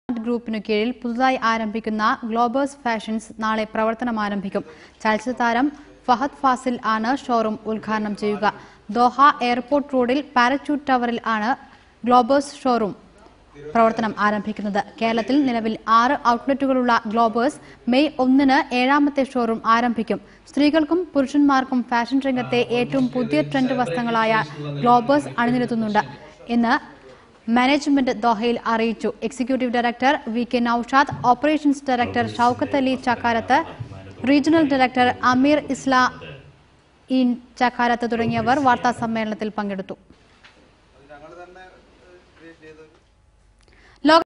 ഗ്രൂപ്പിനു കീഴിൽ പുതുതായി ആരംഭിക്കുന്ന ഗ്ലോബേഴ്സ് ഫാഷൻസ് നാളെ പ്രവർത്തനം ആരംഭിക്കും ചലച്ചിത്ര താരം ഫഹദ് ഫാസിൽ ആണ് ഷോറൂം ഉദ്ഘാടനം ചെയ്യുക ദോഹ എയർപോർട്ട് റോഡിൽ പാരച്യൂട്ട് ടവറിൽ ആണ് ഗ്ലോബേഴ്സ് ഷോറൂം പ്രവർത്തനം ആരംഭിക്കുന്നത് കേരളത്തിൽ നിലവിൽ ആറ് ഔട്ട്ലെറ്റുകളുള്ള ഗ്ലോബേഴ്സ് മെയ് ഒന്നിന് ഏഴാമത്തെ ഷോറൂം ആരംഭിക്കും സ്ത്രീകൾക്കും പുരുഷന്മാർക്കും ഫാഷൻ രംഗത്തെ ഏറ്റവും പുതിയ ട്രെൻഡ് വസ്ത്രങ്ങളായ ഗ്ലോബേഴ്സ് അണിനിരത്തുന്നുണ്ട് എന്ന് മാനേജ്മെന്റ് ദോഹയിൽ അറിയിച്ചു executive director V K Naushad operations director Shoukath Ali Chakkarath regional director Ameer ഇസ്ലാ ഇൻ ചക്കാരത്ത് തുടങ്ങിയവർ വാർത്താ സമ്മേളനത്തിൽ പങ്കെടുത്തു